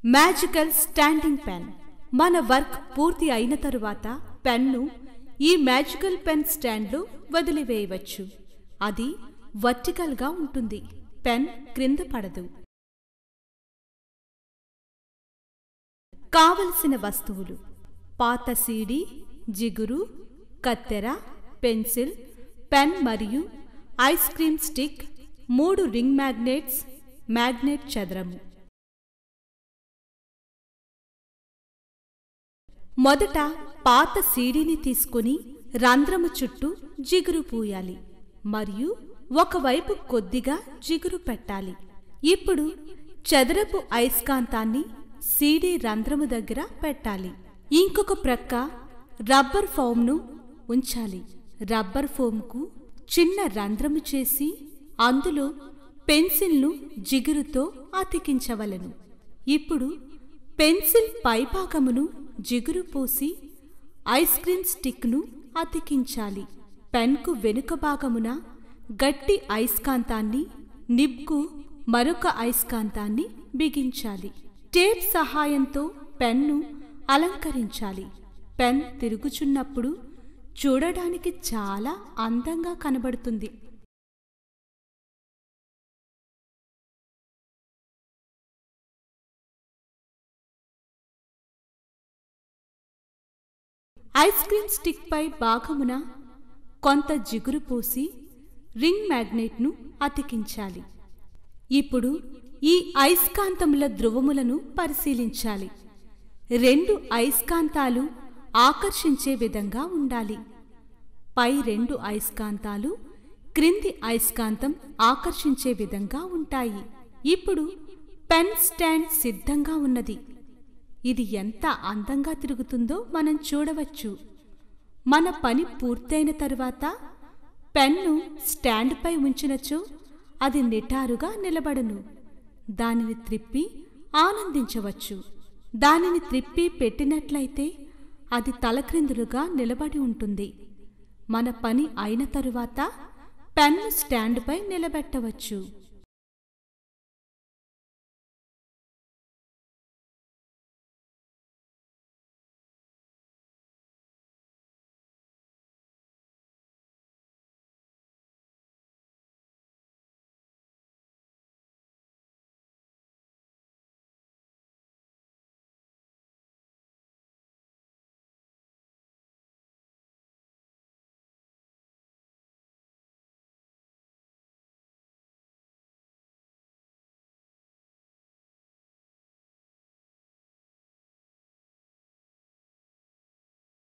magical standing pen మన work పూర్తి అయిన తరువాత పెన్ను ఈ మ్యాజికల్ పెన్ స్టాండ్లో వదిలివేయవచ్చు అది వర్టికల్గా ఉంటుంది పెన్ క్రింద పడదు కావలసిన వస్తువులు పాత సీడీ జిగురు కత్తెర పెన్సిల్ పెన్ మరియు ఐస్ క్రీమ్ స్టిక్ మూడు రింగ్ మ్యాగ్నెట్స్ మ్యాగ్నెట్ చదరము మొదట పాత సీడీని తీసుకుని రంధ్రము చుట్టూ జిగురు పూయాలి మరియు ఒకవైపు కొద్దిగా జిగురు పెట్టాలి ఇప్పుడు చదరపు అయస్కాంతాన్ని సీడీ రంధ్రము దగ్గర పెట్టాలి ఇంకొక ప్రక్క రబ్బర్ ఫోమ్ను ఉంచాలి రబ్బర్ ఫోమ్కు చిన్న రంధ్రము చేసి అందులో పెన్సిల్ను జిగురుతో అతికించవలెను ఇప్పుడు పెన్సిల్ పైభాగమును జిగురు పోసి ఐస్ క్రీమ్ స్టిక్ను అతికించాలి పెన్కు వెనుక భాగమున గట్టి అయస్కాంతాన్ని నిబ్కు మరొక అయస్కాంతాన్ని బిగించాలి టేప్ సహాయంతో పెన్ను అలంకరించాలి పెన్ తిరుగుచున్నప్పుడు చూడడానికి చాలా అందంగా కనబడుతుంది ఐస్ క్రీమ్ స్టిక్ పై భాగమున కొంత జిగురు పోసి రింగ్ మ్యాగ్నెట్ను అతికించాలి ఇప్పుడు ఈ అయస్కాంతముల ధ్రువములను పరిశీలించాలి రెండు అయస్కాంతాలు ఆకర్షించే విధంగా ఉండాలి పై రెండు అయస్కాంతాలు క్రింది అయస్కాంతం ఆకర్షించే విధంగా ఉంటాయి ఇప్పుడు పెన్ స్టాండ్ సిద్ధంగా ఉన్నది ఇది ఎంత అందంగా తిరుగుతుందో మనం చూడవచ్చు మన పని పూర్తయిన తరువాత పెన్ను స్టాండ్పై ఉంచినచో అది నిటారుగా నిలబడును దానిని త్రిప్పి ఆనందించవచ్చు దానిని త్రిప్పి పెట్టినట్లయితే అది తలక్రిందులుగా నిలబడి ఉంటుంది మన పని అయిన తరువాత పెన్ను స్టాండ్పై నిలబెట్టవచ్చు